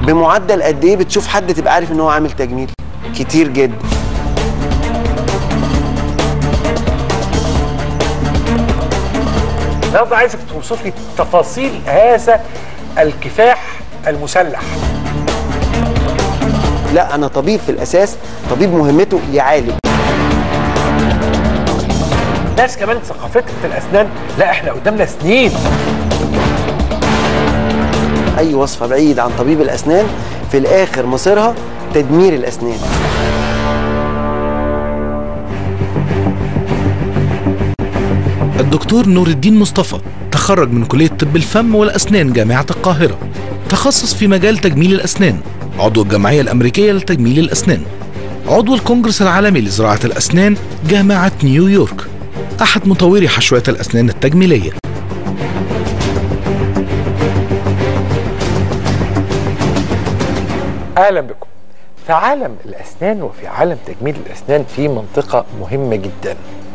بمعدل قد ايه بتشوف حد تبقى عارف ان هو عامل تجميل كتير جدا النهارده عايزك توصف لي تفاصيل هذا الكفاح المسلح لا انا طبيب في الاساس طبيب مهمته يعالج ناس كمان ثقافتها في الاسنان لا احنا قدامنا سنين اي وصفه بعيد عن طبيب الاسنان في الاخر مصيرها تدمير الاسنان الدكتور نور الدين مصطفى تخرج من كلية طب الفم والأسنان جامعة القاهرة تخصص في مجال تجميل الأسنان عضو الجمعية الأمريكية لتجميل الأسنان عضو الكونجرس العالمي لزراعة الأسنان جامعة نيويورك أحد مطوري حشوات الأسنان التجميلية اهلا بكم في عالم الاسنان وفي عالم تجميل الاسنان في منطقه مهمه جدا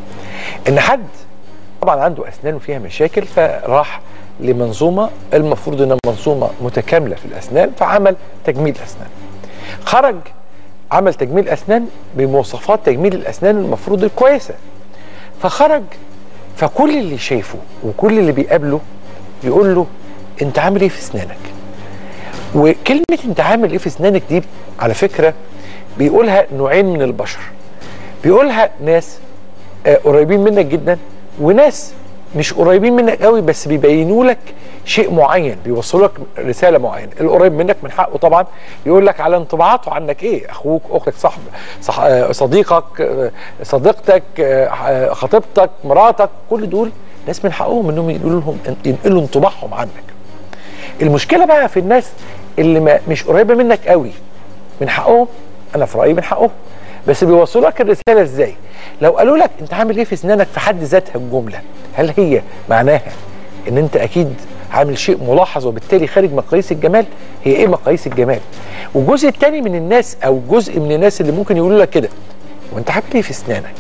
ان حد طبعا عنده اسنان وفيها مشاكل فراح لمنظومه المفروض انها منظومه متكامله في الاسنان فعمل تجميل اسنان خرج عمل تجميل اسنان بمواصفات تجميل الاسنان المفروض الكويسه فخرج فكل اللي شايفه وكل اللي بيقابله يقول له انت عامل ايه في اسنانك وكلمة انت عامل ايه في اسنانك دي على فكرة بيقولها نوعين من البشر بيقولها ناس آه، قريبين منك جدا وناس مش قريبين منك قوي بس بيبينوا لك شيء معين بيوصلوا لك رساله معينه القريب منك من حقه طبعا يقول لك على انطباعاته عنك ايه اخوك اختك صاحب صح آه، صديقك آه، صديقتك آه، آه، خطيبتك مراتك كل دول ناس من حقهم انهم يقولوا لهم ينقلوا انطباعهم عنك المشكله بقى في الناس اللي ما مش قريبه منك قوي من حقهم انا في رايي من حقهم بس بيوصلوا لك الرساله ازاي لو قالوا لك انت عامل ايه في اسنانك في حد ذاتها الجمله هل هي معناها ان انت اكيد عامل شيء ملاحظ وبالتالي خارج مقاييس الجمال هي ايه مقاييس الجمال والجزء الثاني من الناس او جزء من الناس اللي ممكن يقولوا لك كده وانت عامل ايه في اسنانك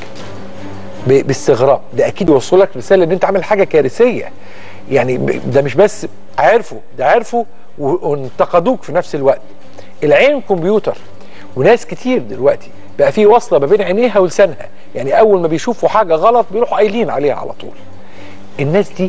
ب- باستغراب ده اكيد يوصل لك رساله ان انت عامل حاجه كارثيه يعني ب- ده مش بس عرفوا ده عرفوا و- وانتقدوك في نفس الوقت العين كمبيوتر وناس كتير دلوقتي بقى في وصله ما بين عينيها ولسانها يعني اول ما بيشوفوا حاجه غلط بيروحوا قايلين عليها على طول الناس دي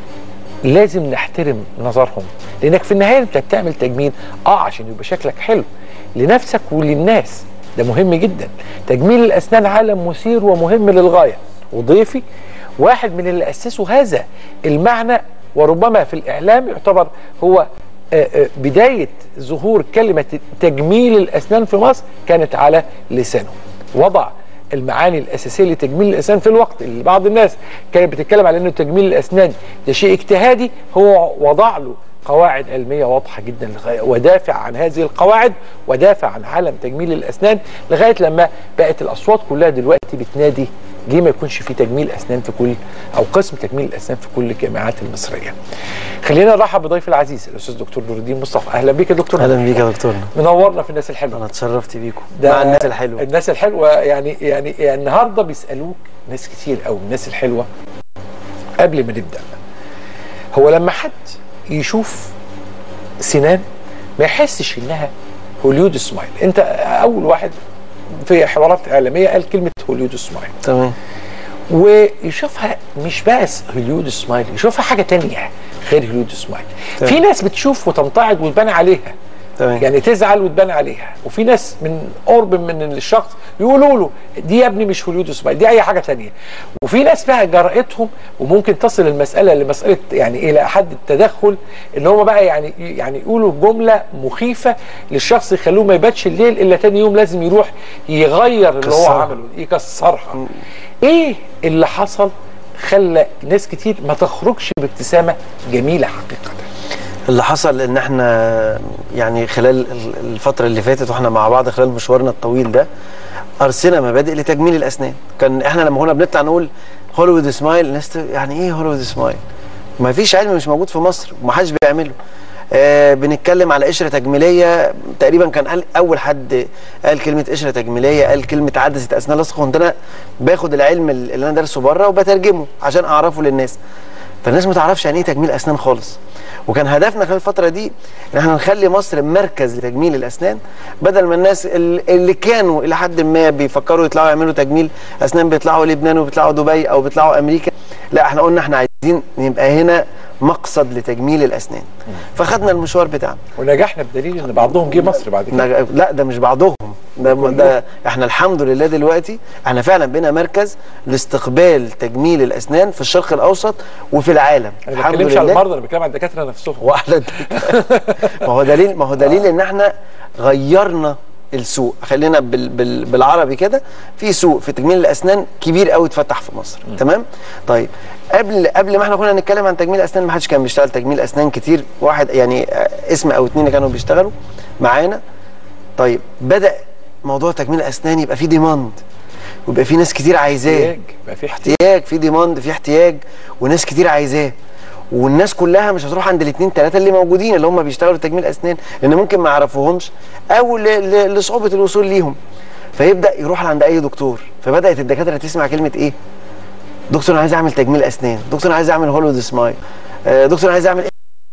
لازم نحترم نظرهم لانك في النهايه انت بتعمل تجميل اه عشان يبقى شكلك حلو لنفسك وللناس ده مهم جدا تجميل الاسنان عالم مثير ومهم للغايه وضيفي واحد من اللي اسسوا هذا المعنى وربما في الاعلام يعتبر هو آه، آه، بدايه ظهور كلمه تجميل الاسنان في مصر كانت على لسانه وضع المعاني الاساسيه لتجميل الاسنان في الوقت اللي بعض الناس كانت بتتكلم على انه تجميل الاسنان ده شيء اجتهادي هو وضع له قواعد علميه واضحه جدا لغاية- ودافع عن هذه القواعد ودافع عن عالم تجميل الاسنان لغايه لما بقت الاصوات كلها دلوقتي بتنادي ليه ما يكونش في تجميل اسنان في كل او قسم تجميل الاسنان في كل الجامعات المصريه. خلينا نرحب بضيفي العزيز الاستاذ دكتور نور الدين مصطفى اهلا بيك يا دكتور اهلا بيك يا دكتور منورنا في الناس الحلوه انا اتشرفت بيكم مع الناس الحلوه الناس الحلوه يعني يعني, يعني النهارده بيسالوك ناس كتير قوي الناس الحلوه قبل ما نبدا هو لما حد يشوف سنان ما يحسش انها هوليود سمايل انت اول واحد في حوارات اعلاميه قال كلمه هوليود سمايل تمام ويشوفها مش بس هوليود سمايل يشوفها حاجه تانية غير هوليود سمايل تمام. في ناس بتشوف وتمتعض وتبان عليها تمام يعني تزعل وتبان عليها وفي ناس من قرب من الشخص يقولوا له دي يا ابني مش هوليود سمايل دي اي حاجه تانية وفي ناس بقى جرأتهم وممكن تصل المساله لمساله يعني الى حد التدخل ان هم بقى يعني يعني يقولوا جمله مخيفه للشخص يخلوه ما يباتش الليل الا تاني يوم لازم يروح يغير اللي هو يكسرها. عمله يكسرها ايه اللي حصل خلى ناس كتير ما تخرجش بابتسامه جميله حقيقه اللي حصل ان احنا يعني خلال ال- الفتره اللي فاتت واحنا مع بعض خلال مشوارنا الطويل ده ارسنا مبادئ لتجميل الاسنان كان احنا لما كنا بنطلع نقول هوليوود سمايل الناس ت- يعني ايه هوليوود سمايل ما فيش علم مش موجود في مصر ومحدش بيعمله آه بنتكلم على قشره تجميليه تقريبا كان قال اول حد قال كلمه قشره تجميليه قال كلمه عدسه اسنان لاصقه كنت انا باخد العلم اللي انا دارسه بره وبترجمه عشان اعرفه للناس فالناس ما تعرفش يعني ايه تجميل اسنان خالص وكان هدفنا خلال الفتره دي ان احنا نخلي مصر مركز لتجميل الاسنان بدل ما الناس ال- اللي كانوا الى حد ما بيفكروا يطلعوا يعملوا تجميل اسنان بيطلعوا لبنان وبيطلعوا دبي او بيطلعوا امريكا لا احنا قلنا احنا عايزين نبقى هنا مقصد لتجميل الاسنان فخدنا المشوار بتاعنا ونجحنا بدليل ان بعضهم جه مصر بعد كده نج- لا ده مش بعضهم ده, ده احنا الحمد لله دلوقتي احنا فعلا بقينا مركز لاستقبال تجميل الاسنان في الشرق الاوسط وفي العالم انا ما بتكلمش على المرضى انا بتكلم على الدكاتره نفسهم واحلى ما هو دليل ما هو دليل ان احنا غيرنا السوق خلينا بال بال بالعربي كده في سوق في تجميل الاسنان كبير قوي اتفتح في مصر تمام طيب قبل قبل ما احنا كنا نتكلم عن تجميل اسنان ما حدش كان بيشتغل تجميل اسنان كتير واحد يعني آه، اسم او اتنين اللي كانوا بيشتغلوا معانا طيب بدا موضوع تجميل الاسنان يبقى فيه ديماند ويبقى فيه ناس كتير عايزاه احتياج بقى في احتياج احتياج في ديماند في احتياج وناس كتير عايزاه والناس كلها مش هتروح عند الاثنين ثلاثه اللي موجودين اللي هم بيشتغلوا تجميل اسنان لان ممكن ما يعرفوهمش او ل- ل- لصعوبه الوصول ليهم فيبدا يروح عند اي دكتور فبدات الدكاتره تسمع كلمه ايه دكتور انا عايز اعمل تجميل اسنان دكتور انا عايز اعمل هولود سمايل آه، دكتور انا عايز اعمل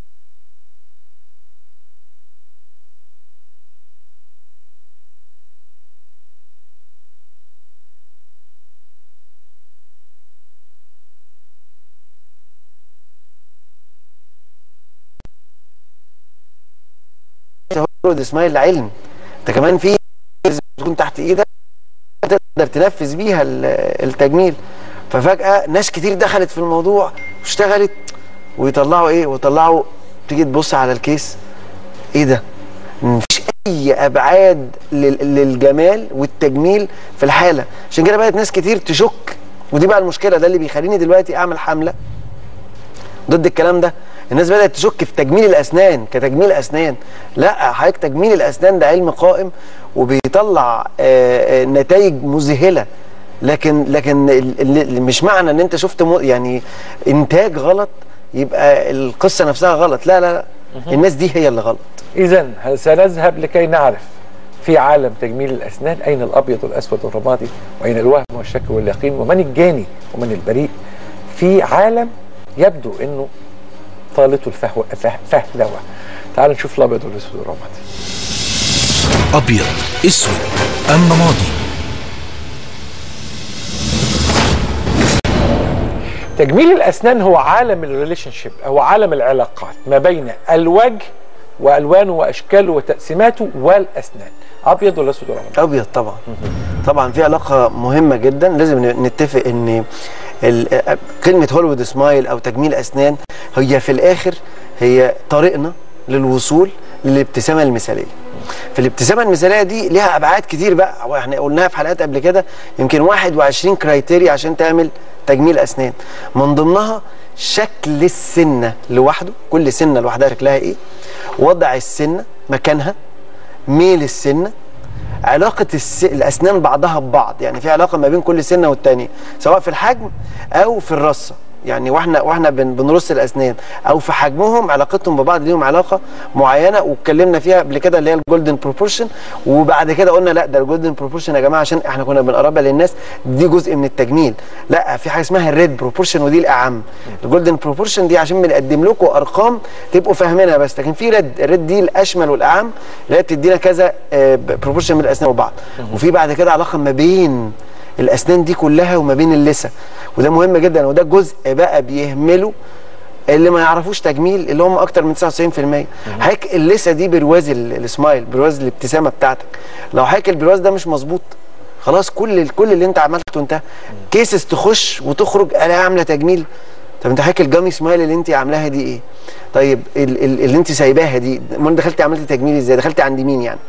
هولود سمايل لعلم انت كمان في لازم تكون تحت ايدك تقدر تنفذ بيها ال- التجميل ففجأة ناس كتير دخلت في الموضوع واشتغلت ويطلعوا ايه ويطلعوا تيجي تبص على الكيس ايه ده مفيش اي ابعاد لل- للجمال والتجميل في الحالة عشان كده بدأت ناس كتير تشك ودي بقى المشكلة ده اللي بيخليني دلوقتي اعمل حملة ضد الكلام ده الناس بدات تشك في تجميل الاسنان كتجميل اسنان لا حضرتك تجميل الاسنان ده علم قائم وبيطلع آه، آه، نتائج مذهله لكن لكن ال- ال- مش معنى ان انت شفت م- يعني انتاج غلط يبقى القصه نفسها غلط لا لا لا الناس دي هي اللي غلط اذا سنذهب لكي نعرف في عالم تجميل الاسنان اين الابيض والاسود والرمادي واين الوهم والشك واليقين ومن الجاني ومن البريء في عالم يبدو انه طالته الفهوه فه- فهلوه تعال نشوف الابيض والاسود والرمادي أبيض أسود أم رمادي تجميل الاسنان هو عالم الريليشن شيب هو عالم العلاقات ما بين الوجه والوانه واشكاله وتقسيماته والاسنان ابيض ولا اسود ولا رمادي ابيض طبعا طبعا في علاقه مهمه جدا لازم ن- نتفق ان ال- كلمه هوليوود سمايل او تجميل اسنان هي في الاخر هي طريقنا للوصول للابتسامه المثاليه فالابتسامه المثاليه دي ليها ابعاد كتير بقى واحنا قلناها في حلقات قبل كده يمكن 21 كرايتيريا عشان تعمل تجميل اسنان من ضمنها شكل السنه لوحده كل سنه لوحدها شكلها ايه وضع السنه مكانها ميل السنه علاقة الس... الأسنان بعضها ببعض يعني في علاقة ما بين كل سنة والتانية سواء في الحجم أو في الرصة يعني واحنا واحنا بن... بنرص الأسنان أو في حجمهم علاقتهم ببعض ليهم علاقة معينة واتكلمنا فيها قبل كده اللي هي الجولدن بروبورشن وبعد كده قلنا لا ده الجولدن بروبورشن يا جماعة عشان احنا كنا بنقربها للناس دي جزء من التجميل لا في حاجة اسمها الريد بروبورشن ودي الأعم الجولدن بروبورشن دي عشان بنقدم لكم أرقام تبقوا فاهمينها بس لكن في ريد الريد دي الأشمل والأعم اللي هي بتدينا كذا بروبورشن من الاسنان وبعض وفي بعد كده علاقه ما بين الاسنان دي كلها وما بين اللثه وده مهم جدا وده جزء بقى بيهمله اللي ما يعرفوش تجميل اللي هم اكتر من 99% حضرتك اللثه دي برواز ال- السمايل برواز الابتسامه بتاعتك لو حضرتك البرواز ده مش مظبوط خلاص كل كل اللي انت عملته انتهى كيسز تخش وتخرج انا عامله تجميل طب انت حضرتك الجامي سمايل اللي انت عاملاها دي ايه طيب ال- ال- اللي انت سايباها دي امال دخلتي عملتي تجميل ازاي دخلتي عند مين يعني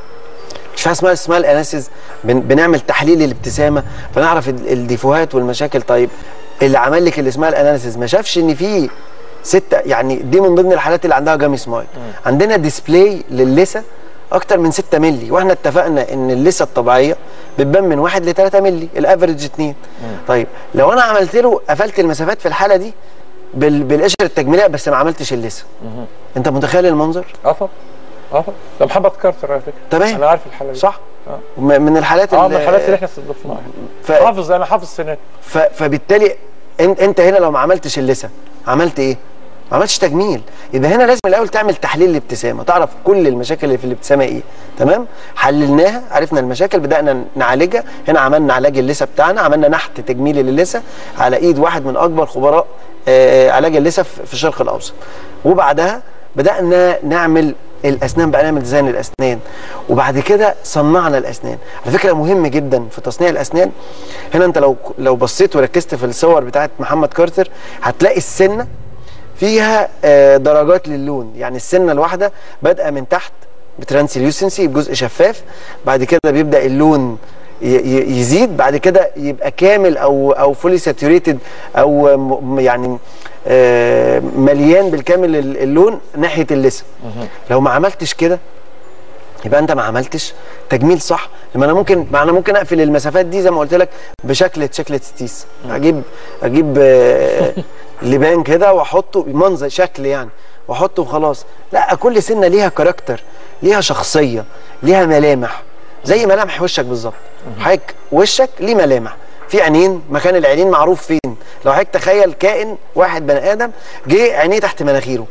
مش فيها اسمها اسمها الاناليسيز بن بنعمل تحليل الابتسامه فنعرف ال- الديفوهات والمشاكل طيب اللي عمل لك اللي اسمها الاناليسيز ما شافش ان في ستة يعني دي من ضمن الحالات اللي عندها جامي سمايل عندنا ديسبلاي للثه اكتر من 6 مللي واحنا اتفقنا ان اللثه الطبيعيه بتبان من 1 ل 3 مللي الافرج 2 طيب لو انا عملت له قفلت المسافات في الحاله دي بال- بالقشره التجميليه بس ما عملتش اللثه انت متخيل المنظر اه طبعا اه طبعا ده محمد كارتر على فكره تمام. انا عارف الحاله دي صح اه م- من الحالات اه ال- من الحالات اللي احنا استضفناها ف... حافظ انا حافظ سنات ف... فبالتالي انت انت هنا لو ما عملتش اللثه عملت ايه ما عملتش تجميل يبقى هنا لازم الاول تعمل تحليل الابتسامه تعرف كل المشاكل اللي في الابتسامه ايه تمام حللناها عرفنا المشاكل بدانا نعالجها هنا عملنا علاج اللثه بتاعنا عملنا نحت تجميلي للثه على ايد واحد من اكبر خبراء آه، علاج اللثه في في الشرق الاوسط وبعدها بدانا نعمل الاسنان بقى نعمل ديزاين الاسنان وبعد كده صنعنا الاسنان على فكره مهم جدا في تصنيع الاسنان هنا انت لو لو بصيت وركزت في الصور بتاعت محمد كارتر هتلاقي السنه فيها آه، درجات للون يعني السنه الواحده بادئه من تحت بترانسليوسنسي بجزء شفاف بعد كده بيبدا اللون ي- ي- يزيد بعد كده يبقى كامل او او فولي ساتوريتد او م- يعني آه، مليان بالكامل ال- اللون ناحيه اللثه لو ما عملتش كده يبقى انت ما عملتش تجميل صح لما انا ممكن ما انا ممكن اقفل المسافات دي زي ما قلت لك بشكل شكل ستيس اجيب اجيب آه، لبان كده واحطه منظر شكل يعني واحطه وخلاص لا كل سنه ليها كاركتر ليها شخصيه ليها ملامح زي ملامح وشك بالظبط حضرتك وشك ليه ملامح في عينين مكان العينين معروف فين لو حضرتك تخيل كائن واحد بني ادم جه عينيه تحت مناخيره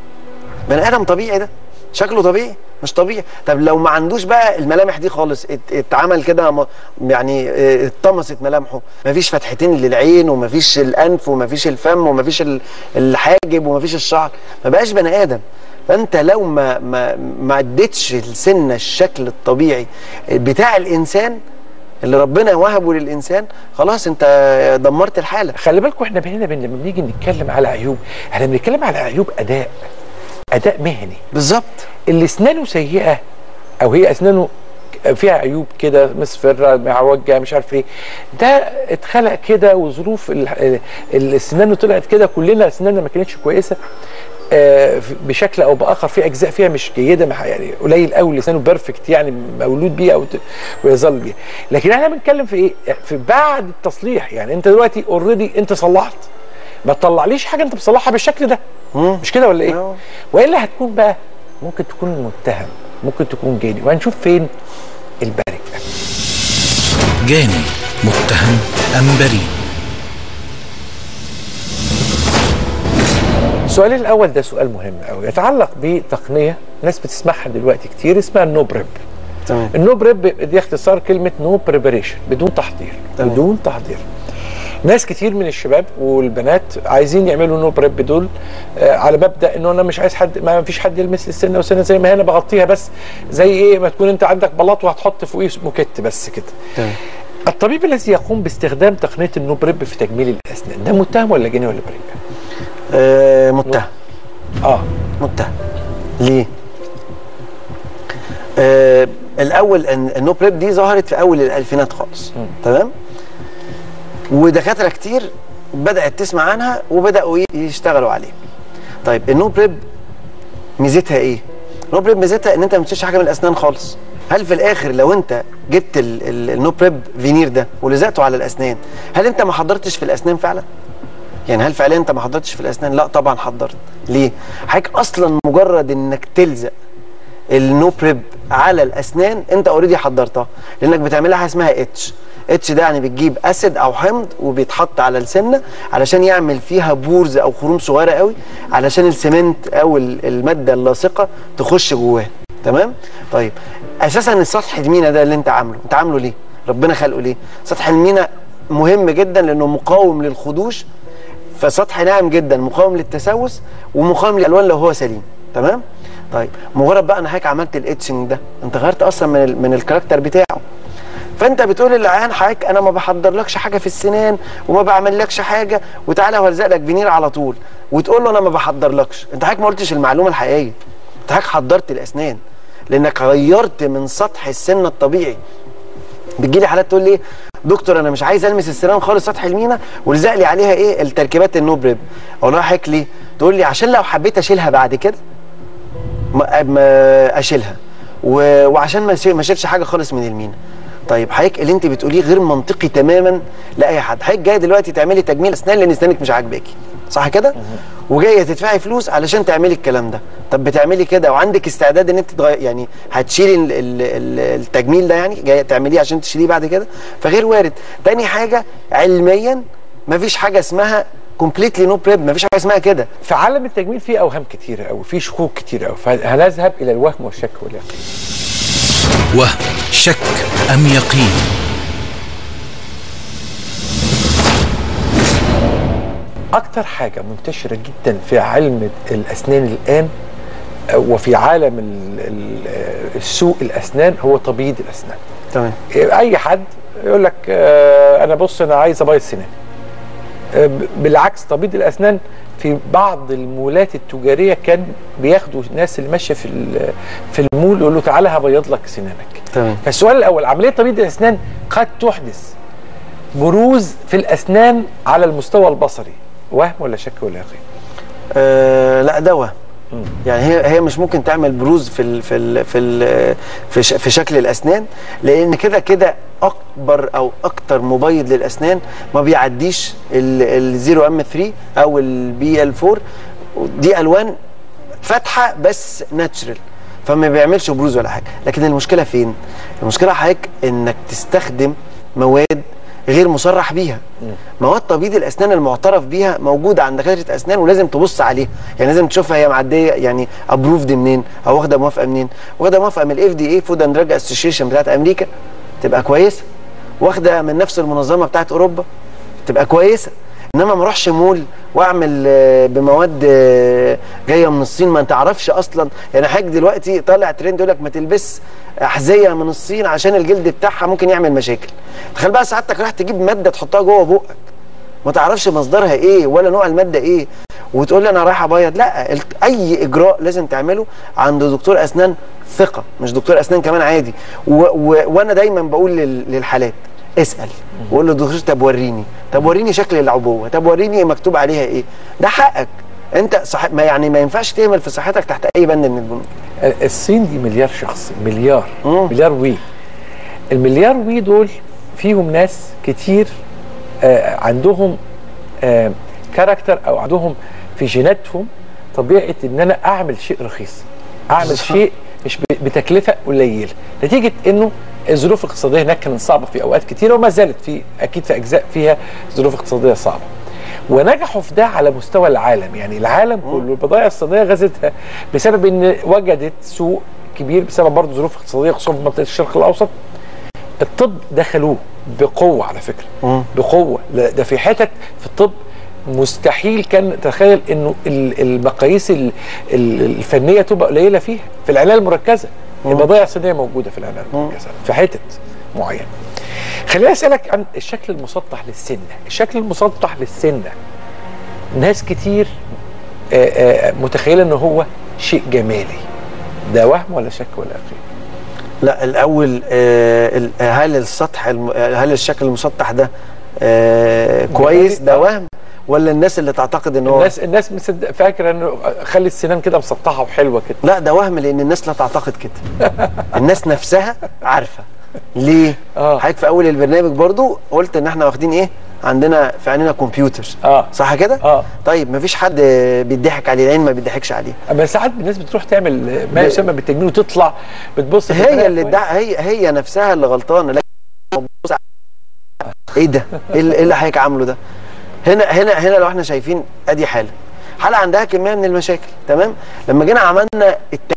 بني ادم طبيعي ده شكله طبيعي مش طبيعي طب لو ما عندوش بقى الملامح دي خالص ات- اتعمل كده م- يعني اه، اتطمست ملامحه مفيش فتحتين للعين ومفيش الانف ومفيش الفم ومفيش ال- الحاجب ومفيش الشعر ما بقاش بني ادم فانت لو ما ما ما اديتش السنه الشكل الطبيعي بتاع الانسان اللي ربنا وهبه للانسان خلاص انت دمرت الحاله خلي بالكم احنا هنا بن- لما بنيجي نتكلم على عيوب احنا بنتكلم على عيوب اداء اداء مهني بالظبط اللي اسنانه سيئه او هي اسنانه فيها عيوب كده مصفرة معوجة مش عارف ايه ده اتخلق كده وظروف ال- ال- الاسنان طلعت كده كلنا اسناننا ما كانتش كويسه آه، في- بشكل او باخر في اجزاء فيها مش جيده مع- يعني قليل قوي لسانه بيرفكت يعني مولود بيه او ت- ويظل بيه لكن احنا بنتكلم في ايه في بعد التصليح يعني انت دلوقتي اوريدي انت صلحت ما تطلعليش حاجه انت بتصلحها بالشكل ده مش كده ولا ايه أه. والا هتكون بقى ممكن تكون متهم ممكن تكون جاني وهنشوف فين البركه جاني متهم أم بريء السؤال الاول ده سؤال مهم قوي يتعلق بتقنيه ناس بتسمعها دلوقتي كتير اسمها النوبريب تمام النوبريب دي اختصار كلمه نو بريبريشن بدون تحضير تمام. بدون تحضير ناس كتير من الشباب والبنات عايزين يعملوا نو بريب دول آه على مبدا انه انا مش عايز حد ما فيش حد يلمس السنه وسنه زي ما هي انا بغطيها بس زي ايه ما تكون انت عندك بلاط وهتحط فوقيه موكيت بس كده تمام الطبيب الذي يقوم باستخدام تقنيه النو بريب في تجميل الاسنان ده متهم ولا جاني ولا بريء؟ آه متهم اه متهم ليه؟ آه الاول ان النو بريب دي ظهرت في اول الالفينات خالص تمام ودكاتره كتير بدات تسمع عنها وبداوا ي- يشتغلوا عليه طيب النو بريب ميزتها ايه النو بريب ميزتها ان انت ما بتشيلش حاجه من الاسنان خالص هل في الاخر لو انت جبت ال- ال- النو بريب فينير ده ولزقته على الاسنان هل انت ما حضرتش في الاسنان فعلا يعني هل فعليا انت ما حضرتش في الاسنان لا طبعا حضرت ليه حضرتك اصلا مجرد انك تلزق النو بريب على الاسنان انت اوريدي حضرتها لانك بتعملها حاجه اسمها اتش اتش ده يعني بتجيب اسيد او حمض وبيتحط على السنه علشان يعمل فيها بورز او خروم صغيره قوي علشان السمنت او ال- الماده اللاصقه تخش جواها تمام طيب اساسا السطح المينا ده اللي انت عامله انت عامله ليه ربنا خلقه ليه سطح المينا مهم جدا لانه مقاوم للخدوش فسطح ناعم جدا مقاوم للتسوس ومقاوم للالوان لو هو سليم تمام طيب مجرد بقى انا حضرتك عملت الاتشنج ده انت غيرت اصلا من ال من الكاركتر بتاعه فانت بتقول للعيان حضرتك انا ما بحضرلكش حاجه في السنان وما بعملكش حاجه وتعالى والزق لك فينير على طول وتقول له انا ما بحضرلكش انت حضرتك ما قلتش المعلومه الحقيقيه انت حضرتك حضرت الاسنان لانك غيرت من سطح السن الطبيعي بتجيلي حالات تقول لي دكتور انا مش عايز المس السنان خالص سطح المينا والزق لي عليها ايه التركيبات النوبريب اقول لها حضرتك ليه تقول لي عشان لو حبيت اشيلها بعد كده ما ما اشيلها و... وعشان ما أشيل- ما اشيلش حاجه خالص من المينا طيب حضرتك اللي انت بتقوليه غير منطقي تماما لاي حد حضرتك جايه دلوقتي تعملي تجميل اسنان لان اسنانك مش عاجباكي صح كده وجايه تدفعي فلوس علشان تعملي الكلام ده طب بتعملي كده وعندك استعداد ان انت تغير يعني هتشيلي ال- ال- ال- التجميل ده يعني جايه تعمليه عشان تشيليه بعد كده فغير وارد تاني حاجه علميا مفيش حاجه اسمها كومبليتلي نو بريب مفيش حاجه اسمها كده في عالم التجميل في اوهام كتيره قوي في شكوك كتيره قوي فهنذهب الى الوهم والشك واليقين وهم شك أم يقين اكتر حاجه منتشره جدا في علم الاسنان الان آه، وفي عالم ال- ال- آه، السوق الاسنان هو تبييض الاسنان تمام اي حد يقول لك آه، انا بص انا عايز ابيض سنان آه، ب- بالعكس تبييض الاسنان في بعض المولات التجاريه كان بياخدوا الناس اللي ماشيه في ال- في المول يقول له تعالى هبيض لك سنانك تمام فالسؤال الاول عمليه تبييض الاسنان قد تحدث بروز في الاسنان على المستوى البصري وهم ولا شك ولا يقين آه لا ده وهم يعني هي هي مش ممكن تعمل بروز في ال في ال في ال في, ش في شكل الاسنان لان كده كده اكبر او اكتر مبيض للاسنان ما بيعديش الزيرو ام 3 او البي ال 4 دي الوان فاتحه بس ناتشرال فما بيعملش بروز ولا حاجه لكن المشكله فين المشكله حضرتك انك تستخدم مواد غير مصرح بيها مواد تبييض الاسنان المعترف بيها موجوده عند دكاتره اسنان ولازم تبص عليها يعني لازم تشوفها هي معديه يعني ابروفد منين او واخده موافقه منين واخده موافقه من الاف دي اي فود اند دراج اسوشيشن بتاعت امريكا تبقى كويسه واخده من نفس المنظمه بتاعت اوروبا تبقى كويسه انما ما اروحش مول واعمل آه، بمواد آه، جايه من الصين ما تعرفش اصلا يعني حضرتك دلوقتي طالع ترند يقول لك ما تلبس احذيه من الصين عشان الجلد بتاعها ممكن يعمل مشاكل تخيل بقى سعادتك راح تجيب ماده تحطها جوه بقك ما تعرفش مصدرها ايه ولا نوع الماده ايه وتقول لي انا رايح ابيض لا ال- اي اجراء لازم تعمله عند دكتور اسنان ثقه مش دكتور اسنان كمان عادي و و وانا دايما بقول لل- للحالات اسال وقول له دكتور طب وريني طب وريني شكل العبوه طب وريني مكتوب عليها ايه ده حقك انت صح ما يعني ما ينفعش تهمل في صحتك تحت اي بند من البنود الصين دي مليار شخص مليار مم. مليار وي المليار وي دول فيهم ناس كتير آه عندهم آه كاركتر او عندهم في جيناتهم طبيعه ان انا اعمل شيء رخيص اعمل صح. شيء مش ب- بتكلفه قليله نتيجه انه الظروف الاقتصاديه هناك كانت صعبه في اوقات كتيره وما زالت في اكيد في اجزاء فيها ظروف اقتصاديه صعبه ونجحوا في ده على مستوى العالم يعني العالم كله البضائع الصينيه غزتها بسبب ان وجدت سوق كبير بسبب برضه ظروف اقتصاديه خصوصا في منطقه الشرق الاوسط الطب دخلوه بقوه على فكره مم. بقوه لا، ده في حتت في الطب مستحيل كان تخيل انه ال- المقاييس ال- ال- الفنيه تبقى قليله فيها في العنايه المركزه البضائع الصينيه موجوده في العنايه المركزه في حتت معينه خليني اسالك عن الشكل المسطح للسنه الشكل المسطح للسنه ناس كتير آه، آه، متخيله ان هو شيء جمالي ده وهم ولا شك ولا يقين لا الاول آه ال- هل السطح الم- هل الشكل المسطح ده آه كويس ده آه. وهم ولا الناس اللي تعتقد ان هو الناس الناس مصدق فاكره انه خلي السنان كده مسطحه وحلوه كده لا ده وهم لان الناس لا تعتقد كده الناس نفسها عارفه ليه آه. حضرتك في اول البرنامج برضو قلت ان احنا واخدين ايه عندنا في عيننا كمبيوتر اه صح كده اه طيب مفيش حد بيضحك عليه العين ما بيضحكش عليه اما ساعات الناس بتروح تعمل ما يسمى بالتجميل وتطلع بتبص في هي المراية اللي كويس. ادعى هي هي نفسها اللي غلطانه لكن بص على- ايه ده ايه اللي إيه اللي حضرتك عامله ده هنا هنا هنا لو احنا شايفين ادي حاله حاله عندها كميه من المشاكل تمام لما جينا عملنا الت...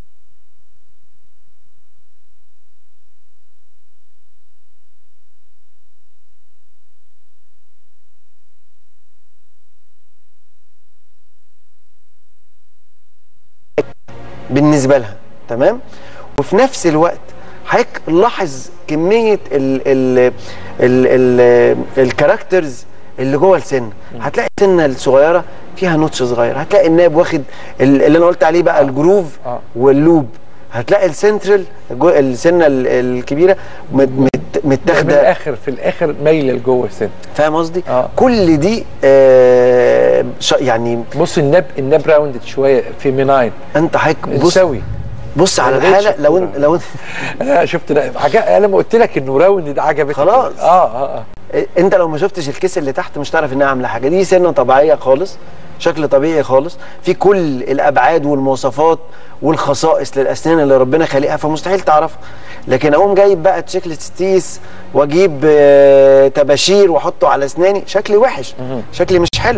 بالنسبه لها تمام وفي نفس الوقت حضرتك لاحظ كميه ال ال ال ال الكاركترز اللي جوه السن هتلاقي السنه الصغيره فيها نوتش صغير هتلاقي الناب واخد ال- اللي انا قلت عليه بقى الجروف آه. واللوب هتلاقي السنترال جو- السنه ال- الكبيره مت- مت- من متاخده الاخر في الاخر مايله لجوه السن فاهم قصدي؟ آه. كل دي آه ش- يعني بص الناب الناب راوندد شويه في ميناين انت حضرتك بص سوي بص على ما لقيتش الحاله لو الصورة. إن- لو إن- انا شفت ده عجب... انا لما قلت لك انه راوند ده عجبتني خلاص. اه اه اه إيه، انت لو ما شفتش الكيس اللي تحت مش تعرف انها عامله حاجه دي سنه طبيعيه خالص شكل طبيعي خالص في كل الابعاد والمواصفات والخصائص للاسنان اللي ربنا خالقها فمستحيل تعرفها لكن اقوم جايب بقى تشيكلت ستيس واجيب آه، طباشير واحطه على اسناني شكلي وحش شكلي مش حلو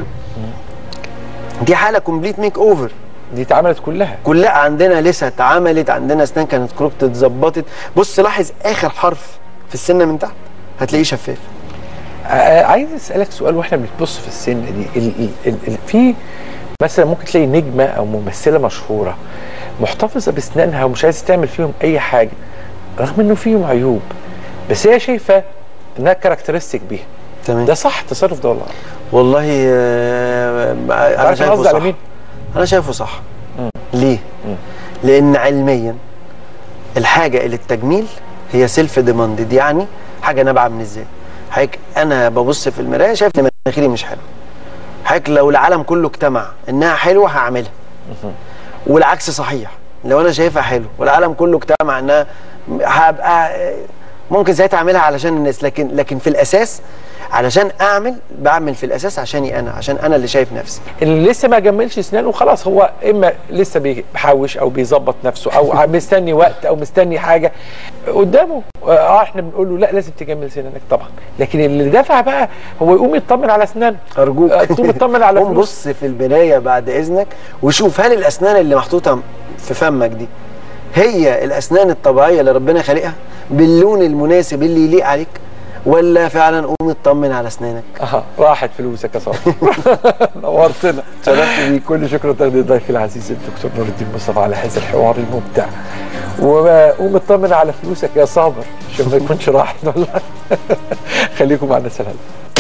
دي حاله كومبليت ميك اوفر دي اتعملت كلها كلها عندنا لسه اتعملت عندنا اسنان كانت كروبت اتظبطت بص لاحظ اخر حرف في السنه من تحت هتلاقيه شفاف آه، عايز اسالك سؤال واحنا بنبص في السن دي ال ال ال ال في مثلا ممكن تلاقي نجمه او ممثله مشهوره محتفظه باسنانها ومش عايزه تعمل فيهم اي حاجه رغم انه فيهم عيوب بس هي شايفه انها كاركترستيك بيها تمام ده صح التصرف ده ولا لا؟ والله آه، انا عارف أنا شايفه قصدي على صح مين؟ انا شايفه صح ليه لان علميا الحاجه اللي التجميل هي سيلف ديماندد يعني حاجه نابعه من الذات حضرتك انا ببص في المرايه شايف ان مناخيري مش حلو حضرتك لو العالم كله اجتمع انها حلوه هعملها والعكس صحيح لو انا شايفها حلو والعالم كله اجتمع انها هبقى ممكن ساعتها اعملها علشان الناس لكن لكن في الاساس علشان اعمل بعمل في الاساس عشاني انا عشان انا اللي شايف نفسي اللي لسه ما جملش اسنانه خلاص هو اما لسه بيحوش او بيظبط نفسه او مستني وقت او مستني حاجه قدامه اه احنا بنقول له لا لازم تجمل سنانك طبعا لكن اللي دفع بقى هو يقوم يطمن على اسنانه ارجوك آه، تقوم تطمن على قوم فلوس بص في المرايه بعد اذنك وشوف هل الاسنان اللي محطوطه في فمك دي هي الاسنان الطبيعيه اللي ربنا خالقها باللون المناسب اللي يليق عليك ولا فعلا قوم اطمن على اسنانك اه راحت فلوسك يا صاحبي نورتنا شرفت بيك كل شكر وتقدير ضيفي العزيز الدكتور نور الدين مصطفى على هذا الحوار الممتع وقوم اطمن على فلوسك يا صابر عشان ما يكونش راحت ولا خليكم معنا سلام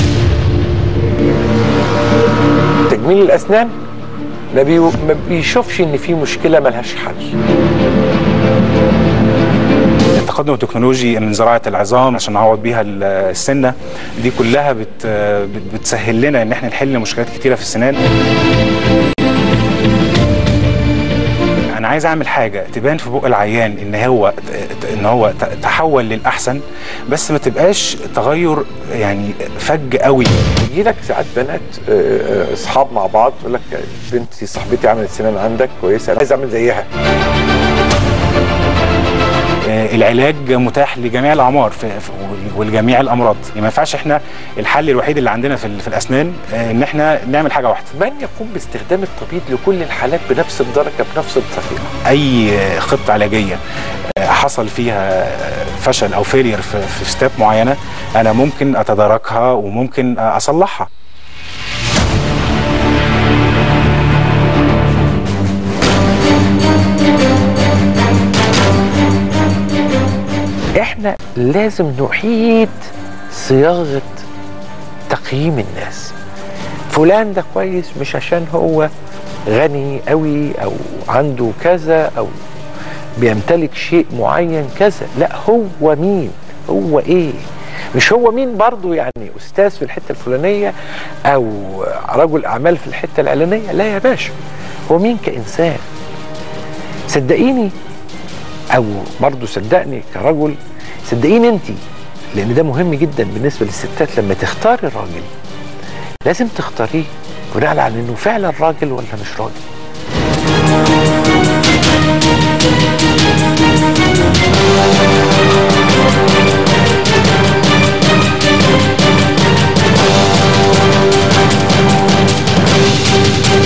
تجميل الاسنان ما, بي... ما بيشوفش ان في مشكله ملهاش حل التقدم التكنولوجي من زراعه العظام عشان نعوض بيها ال- السنه دي كلها بت بت- بتسهل لنا ان احنا نحل مشكلات كتيره في السنان انا عايز اعمل حاجه تبان في بق العيان ان هو ان هو ت- تحول للاحسن بس ما تبقاش تغير يعني فج قوي يجي لك ساعات بنات آه، آه، اصحاب مع بعض تقول لك بنتي صاحبتي عملت سنان عندك كويسه أنا عايز اعمل زيها آه، العلاج متاح لجميع الاعمار في في- ولجميع الامراض يعني ما ينفعش احنا الحل الوحيد اللي عندنا في, ال- في الاسنان آه، ان احنا نعمل حاجه واحده من يقوم باستخدام التبييض لكل الحالات بنفس الدرجه بنفس الطريقه اي خطه علاجيه آه، حصل فيها آه، فشل او فيلير في, في ستيب معينه انا ممكن اتداركها وممكن آه، اصلحها احنا لازم نعيد صياغه تقييم الناس فلان ده كويس مش عشان هو غني قوي او عنده كذا او بيمتلك شيء معين كذا لا هو مين هو ايه مش هو مين برضه يعني استاذ في الحته الفلانيه او رجل اعمال في الحته العلانيه لا يا باشا هو مين كانسان صدقيني او برضه صدقني كرجل صدقيني انت لان ده مهم جدا بالنسبه للستات لما تختاري الراجل لازم تختاريه بناء على انه فعلا راجل ولا مش راجل